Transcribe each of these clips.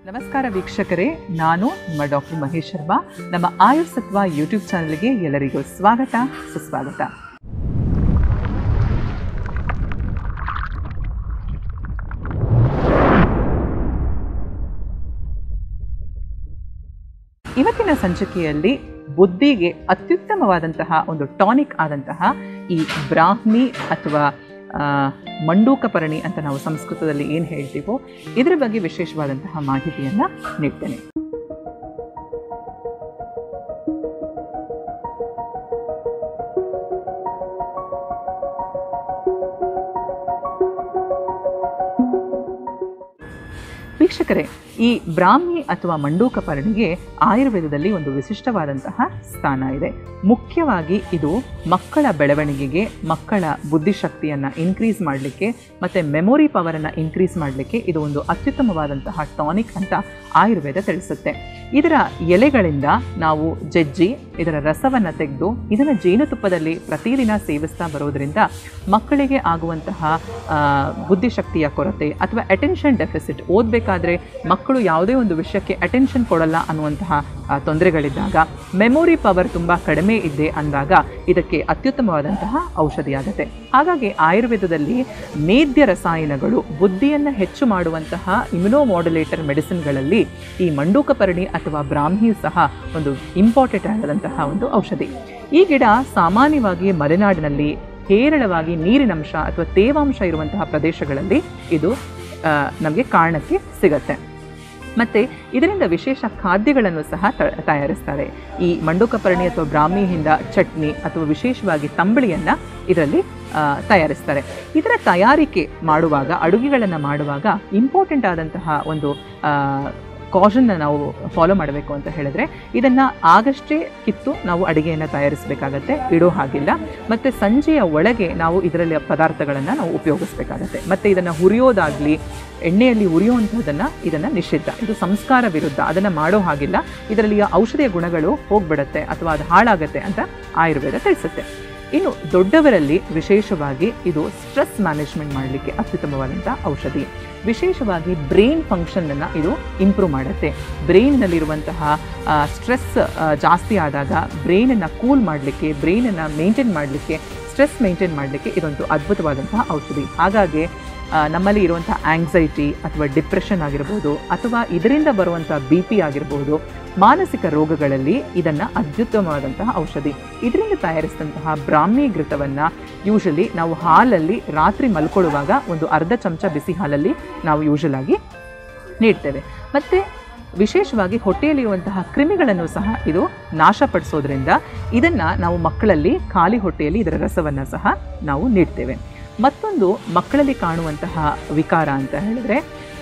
ನಮಸ್ಕಾರ ವೀಕ್ಷಕರೇ ನಾನು ನಿಮ್ಮ ಡಾಕ್ಟರ್ ಮಹೇಶ್ ಶರ್ಮಾ ನಮ್ಮ ಆಯುರ್ಸತ್ವ ಯೂಟ್ಯೂಬ್ ಚಾನಲ್ಗೆ ಎಲ್ಲರಿಗೂ ಸ್ವಾಗತ ಸುಸ್ವಾಗತ ಇವತ್ತಿನ ಸಂಚಿಕೆಯಲ್ಲಿ ಬುದ್ಧಿಗೆ ಅತ್ಯುತ್ತಮವಾದಂತಹ ಒಂದು ಟಾನಿಕ್ ಆದಂತಹ ಈ ಬ್ರಾಹ್ಮಿ ಅಥವಾ ಆ, ಮಂಡೂಕ ಪರಣಿ ಅಂತ ನಾವು ಸಂಸ್ಕೃತದಲ್ಲಿ ಏನು ಹೇಳ್ತೀವೋ ಇದರ ಬಗ್ಗೆ ವಿಶೇಷವಾದಂತಹ ಮಾಹಿತಿಯನ್ನು ನೀಡ್ತೇನೆ ವೀಕ್ಷಕರೇ ಈ ಬ್ರಾಹ್ಮಿ ಅಥವಾ ಮಂಡೂಕ ಪರ್ಣಿಗೆ ಆಯುರ್ವೇದದಲ್ಲಿ ಒಂದು ವಿಶಿಷ್ಟವಾದಂತಹ ಸ್ಥಾನ ಇದೆ ಮುಖ್ಯವಾಗಿ ಇದು ಮಕ್ಕಳ ಬೆಳವಣಿಗೆಗೆ ಮಕ್ಕಳ ಬುದ್ಧಿಶಕ್ತಿಯನ್ನು ಇನ್ಕ್ರೀಸ್ ಮಾಡಲಿಕ್ಕೆ ಮತ್ತು ಮೆಮೊರಿ ಪವರನ್ನು ಇನ್ಕ್ರೀಸ್ ಮಾಡಲಿಕ್ಕೆ ಇದು ಒಂದು ಅತ್ಯುತ್ತಮವಾದಂತಹ ಟಾನಿಕ್ ಅಂತ ಆಯುರ್ವೇದ ತಿಳಿಸುತ್ತೆ ಇದರ ಎಲೆಗಳಿಂದ ನಾವು ಜಜ್ಜಿ ಇದರ ರಸವನ್ನು ತೆಗೆದು ಇದನ್ನು ಜೇನುತುಪ್ಪದಲ್ಲಿ ಪ್ರತಿದಿನ ಸೇವಿಸ್ತಾ ಬರೋದರಿಂದ ಮಕ್ಕಳಿಗೆ ಆಗುವಂತಹ ಆ, ಬುದ್ಧಿಶಕ್ತಿಯ ಕೊರತೆ ಅಥವಾ ಅಟೆನ್ಷನ್ ಡೆಫಿಸಿಟ್ ಓದಬೇಕಾದ್ರೆ ಮಕ್ಕಳು ಯಾವುದೇ ಒಂದು ವಿಷಯಕ್ಕೆ ಅಟೆನ್ಷನ್ ಕೊಡಲ್ಲ ಅನ್ನುವಂತಹ ಆ, ತೊಂದರೆಗಳಿದ್ದಾಗ ಮೆಮೊರಿ ಪವರ್ ತುಂಬ ಕಡಿಮೆ ಇದೆ ಅಂದಾಗ ಇದಕ್ಕೆ ಅತ್ಯುತ್ತಮವಾದಂತಹ ಔಷಧಿಯಾಗುತ್ತೆ ಹಾಗಾಗಿ ಆಯುರ್ವೇದದಲ್ಲಿ ಮೇದ್ಯ ರಸಾಯನಗಳು ಬುದ್ಧಿಯನ್ನು ಹೆಚ್ಚು ಮಾಡುವಂತಹ ಇಮ್ಯುನೋಮಾಡ್ಯುಲೇಟರ್ ಮೆಡಿಸಿನ್ಗಳಲ್ಲಿ ಈ ಮಂಡೂಕಪರ್ಣಿ ಅಥವಾ ಬ್ರಾಹ್ಮಿಯು ಸಹ ಒಂದು ಇಂಪಾರ್ಟೆಂಟ್ ಆದಂತಹ ಒಂದು ಔಷಧಿ ಈ ಗಿಡ ಸಾಮಾನ್ಯವಾಗಿ ಮಲೆನಾಡಿನಲ್ಲಿ ಹೇರಳವಾಗಿ ನೀರಿನಂಶ ಅಥವಾ ತೇವಾಂಶ ಇರುವಂತಹ ಪ್ರದೇಶಗಳಲ್ಲಿ ಇದು ನಮಗೆ ಕಾರಣಕ್ಕೆ ಸಿಗತ್ತೆ ಮತ್ತು ಇದರಿಂದ ವಿಶೇಷ ಖಾದ್ಯಗಳನ್ನು ಸಹ ತ- ತಯಾರಿಸ್ತಾರೆ ಈ ಮಂಡೂಕಪರ್ಣಿ ಅಥವಾ ಬ್ರಾಹ್ಮಿಯಿಂದ ಚಟ್ನಿ ಅಥವಾ ವಿಶೇಷವಾಗಿ ತಂಬಳಿಯನ್ನು ಇದರಲ್ಲಿ ಆ, ತಯಾರಿಸ್ತಾರೆ ಇದರ ತಯಾರಿಕೆ ಮಾಡುವಾಗ ಅಡುಗೆಗಳನ್ನು ಮಾಡುವಾಗ ಇಂಪಾರ್ಟೆಂಟ್ ಆದಂತಹ ಒಂದು ಕಾಷನ್ನ ನಾವು ಫಾಲೋ ಮಾಡಬೇಕು ಅಂತ ಹೇಳಿದ್ರೆ ಇದನ್ನು ಆಗಷ್ಟೇ ಕಿತ್ತು ನಾವು ಅಡುಗೆಯನ್ನು ತಯಾರಿಸಬೇಕಾಗತ್ತೆ ಇಡೋ ಹಾಗಿಲ್ಲ ಮತ್ತು ಸಂಜೆಯ ಒಳಗೆ ನಾವು ಇದರಲ್ಲಿ ಪದಾರ್ಥಗಳನ್ನು ನಾವು ಉಪಯೋಗಿಸಬೇಕಾಗತ್ತೆ ಮತ್ತು ಇದನ್ನು ಹುರಿಯೋದಾಗಲಿ ಎಣ್ಣೆಯಲ್ಲಿ ಉರಿಯುವಂಥದ್ದನ್ನು ಇದನ್ನು ನಿಷಿದ್ಧ ಇದು ಸಂಸ್ಕಾರ ವಿರುದ್ಧ ಅದನ್ನು ಮಾಡೋ ಹಾಗಿಲ್ಲ ಇದರಲ್ಲಿಯ ಔಷಧಿಯ ಗುಣಗಳು ಹೋಗ್ಬಿಡುತ್ತೆ ಅಥವಾ ಅದು ಹಾಳಾಗತ್ತೆ ಅಂತ ಆಯುರ್ವೇದ ತಿಳಿಸುತ್ತೆ ಇನ್ನು ದೊಡ್ಡವರಲ್ಲಿ ವಿಶೇಷವಾಗಿ ಇದು ಸ್ಟ್ರೆಸ್ ಮ್ಯಾನೇಜ್ಮೆಂಟ್ ಮಾಡಲಿಕ್ಕೆ ಅತ್ಯುತ್ತಮವಾದಂಥ ಔಷಧಿ ವಿಶೇಷವಾಗಿ ಬ್ರೈನ್ ಫಂಕ್ಷನನ್ನು ಇದು ಇಂಪ್ರೂವ್ ಮಾಡುತ್ತೆ ಬ್ರೈನ್ನಲ್ಲಿರುವಂತಹ ಸ್ಟ್ರೆಸ್ ಜಾಸ್ತಿ ಆದಾಗ ಬ್ರೈನನ್ನು ಕೂಲ್ ಮಾಡಲಿಕ್ಕೆ ಬ್ರೈನನ್ನು ಮೇಂಟೈನ್ ಮಾಡಲಿಕ್ಕೆ ಸ್ಟ್ರೆಸ್ ಮೇಂಟೈನ್ ಮಾಡಲಿಕ್ಕೆ ಇದೊಂದು ಅದ್ಭುತವಾದಂತಹ ಔಷಧಿ ಹಾಗಾಗಿ ಆ, ನಮ್ಮಲ್ಲಿ ಇರುವಂಥ ಆಂಗ್ಸೈಟಿ ಅಥವಾ ಡಿಪ್ರೆಷನ್ ಆಗಿರ್ಬೋದು ಅಥವಾ ಇದರಿಂದ ಬರುವಂಥ ಬಿ ಪಿ ಆಗಿರ್ಬೋದು ಮಾನಸಿಕ ರೋಗಗಳಲ್ಲಿ ಇದನ್ನು ಅತ್ಯುತ್ತಮವಾದಂತಹ ಔಷಧಿ ಇದರಿಂದ ತಯಾರಿಸಿದಂತಹ ಬ್ರಾಹ್ಮಿ ಘೃತವನ್ನು ಯೂಶಲಿ ನಾವು ಹಾಲಲ್ಲಿ ರಾತ್ರಿ ಮಲ್ಕೊಳ್ಳುವಾಗ ಒಂದು ಅರ್ಧ ಚಮಚ ಬಿಸಿ ಹಾಲಲ್ಲಿ ನಾವು ಯೂಶಲ್ ಆಗಿ ನೀಡ್ತೇವೆ ಮತ್ತು ವಿಶೇಷವಾಗಿ ಹೊಟ್ಟೆಯಲ್ಲಿರುವಂತಹ ಕ್ರಿಮಿಗಳನ್ನು ಸಹ ಇದು ನಾಶಪಡಿಸೋದ್ರಿಂದ ಇದನ್ನು ನಾವು ಮಕ್ಕಳಲ್ಲಿ ಖಾಲಿ ಹೊಟ್ಟೆಯಲ್ಲಿ ಇದರ ರಸವನ್ನು ಸಹ ನಾವು ನೀಡ್ತೇವೆ ಮತ್ತೊಂದು ಮಕ್ಕಳಲ್ಲಿ ಕಾಣುವಂತಹ ವಿಕಾರ ಅಂತ ಹೇಳಿದ್ರೆ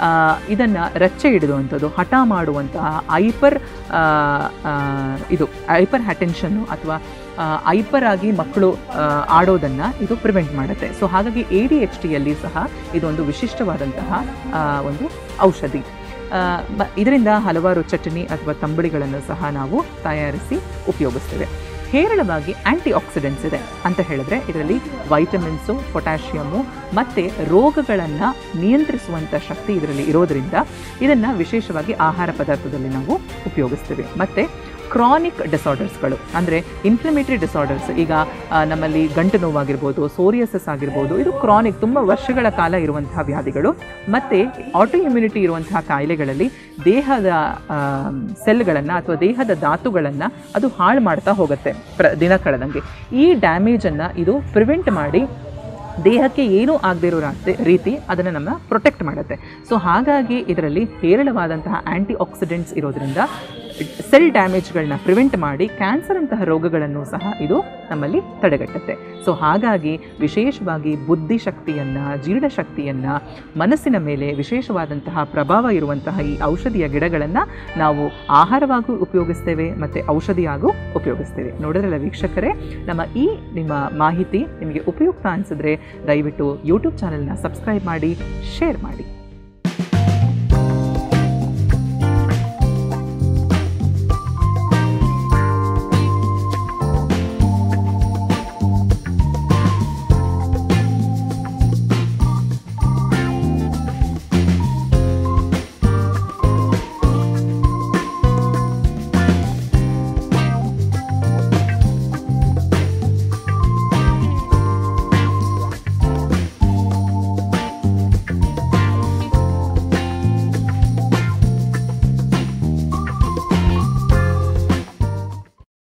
ಇದನ್ನು ರಚ್ಚೆ ಹಿಡಿದುವಂಥದ್ದು ಹಠ ಮಾಡುವಂತಹ ಐಪರ್ ಆ, ಆ, ಇದು ಐಪರ್ ಹಟೆನ್ಷನ್ನು ಅಥವಾ ಐಪರ್ ಆಗಿ ಮಕ್ಕಳು ಆ, ಆಡೋದನ್ನು ಇದು ಪ್ರಿವೆಂಟ್ ಮಾಡುತ್ತೆ ಸೊ ಹಾಗಾಗಿ ಎ ಡಿ ಎಚ್ ಟಿಯಲ್ಲಿ ಸಹ ಇದೊಂದು ವಿಶಿಷ್ಟವಾದಂತಹ ಆ, ಒಂದು ಔಷಧಿ ಆ, ಮ- ಇದರಿಂದ ಹಲವಾರು ಚಟನಿ ಅಥವಾ ತಂಬಳಿಗಳನ್ನು ಸಹ ನಾವು ತಯಾರಿಸಿ ಉಪಯೋಗಿಸ್ತೇವೆ ಹೇರಳವಾಗಿ ಆ್ಯಂಟಿ ಆಕ್ಸಿಡೆಂಟ್ಸ್ ಇದೆ ಅಂತ ಹೇಳಿದ್ರೆ ಇದರಲ್ಲಿ ವೈಟಮಿನ್ಸು ಪೊಟ್ಯಾಷಿಯಮು ಮತ್ತು ರೋಗಗಳನ್ನು ನಿಯಂತ್ರಿಸುವಂಥ ಶಕ್ತಿ ಇದರಲ್ಲಿ ಇರೋದರಿಂದ ಇದನ್ನು ವಿಶೇಷವಾಗಿ ಆಹಾರ ಪದಾರ್ಥದಲ್ಲಿ ನಾವು ಉಪಯೋಗಿಸ್ತೇವೆ ಮತ್ತು ಕ್ರಾನಿಕ್ ಡಿಸಾರ್ಡರ್ಸ್ಗಳು ಅಂದರೆ ಇನ್ಫ್ಲಮೇಟರಿ ಡಿಸಾರ್ಡರ್ಸ್ ಈಗ ಆ, ನಮ್ಮಲ್ಲಿ ಗಂಟು ನೋವಾಗಿರ್ಬೋದು ಸೋರಿಯಸಸ್ ಆಗಿರ್ಬೋದು ಇದು ಕ್ರಾನಿಕ್ ತುಂಬ ವರ್ಷಗಳ ಕಾಲ ಇರುವಂತಹ ವ್ಯಾಧಿಗಳು ಮತ್ತು ಆಟೋ ಇಮ್ಯುನಿಟಿ ಇರುವಂತಹ ಕಾಯಿಲೆಗಳಲ್ಲಿ ದೇಹದ ಸೆಲ್ಗಳನ್ನು ಅಥವಾ ದೇಹದ ಧಾತುಗಳನ್ನು ಅದು ಹಾಳು ಮಾಡ್ತಾ ಹೋಗುತ್ತೆ ಪ್ರ ದಿನ ಕಳೆದಂಗೆ ಈ ಡ್ಯಾಮೇಜನ್ನು ಇದು ಪ್ರಿವೆಂಟ್ ಮಾಡಿ ದೇಹಕ್ಕೆ ಏನೂ ಆಗದೇ ಇರೋ ರಾತ್ರಿ ರೀತಿ ಅದನ್ನು ನಮ್ಮ ಪ್ರೊಟೆಕ್ಟ್ ಮಾಡುತ್ತೆ ಸೊ ಹಾಗಾಗಿ ಇದರಲ್ಲಿ ಹೇರಳವಾದಂತಹ ಆ್ಯಂಟಿ ಆಕ್ಸಿಡೆಂಟ್ಸ್ ಇರೋದ್ರಿಂದ ಸೆಲ್ ಡ್ಯಾಮೇಜ್ಗಳನ್ನ ಪ್ರಿವೆಂಟ್ ಮಾಡಿ ಕ್ಯಾನ್ಸರ್ ಅಂತಹ ರೋಗಗಳನ್ನು ಸಹ ಇದು ನಮ್ಮಲ್ಲಿ ತಡೆಗಟ್ಟುತ್ತೆ ಸೊ ಹಾಗಾಗಿ ವಿಶೇಷವಾಗಿ ಬುದ್ಧಿಶಕ್ತಿಯನ್ನು ಜೀರ್ಣಶಕ್ತಿಯನ್ನು ಮನಸ್ಸಿನ ಮೇಲೆ ವಿಶೇಷವಾದಂತಹ ಪ್ರಭಾವ ಇರುವಂತಹ ಈ ಔಷಧಿಯ ಗಿಡಗಳನ್ನು ನಾವು ಆಹಾರವಾಗೂ ಉಪಯೋಗಿಸ್ತೇವೆ ಮತ್ತು ಔಷಧಿಯಾಗೂ ಉಪಯೋಗಿಸ್ತೇವೆ ನೋಡಿದ್ರಲ್ಲ ವೀಕ್ಷಕರೇ ನಮ್ಮ ಈ ನಿಮ್ಮ ಮಾಹಿತಿ ನಿಮಗೆ ಉಪಯುಕ್ತ ಅನಿಸಿದ್ರೆ ದಯವಿಟ್ಟು ಯೂಟ್ಯೂಬ್ ಚಾನೆಲ್ನ ಸಬ್ಸ್ಕ್ರೈಬ್ ಮಾಡಿ ಶೇರ್ ಮಾಡಿ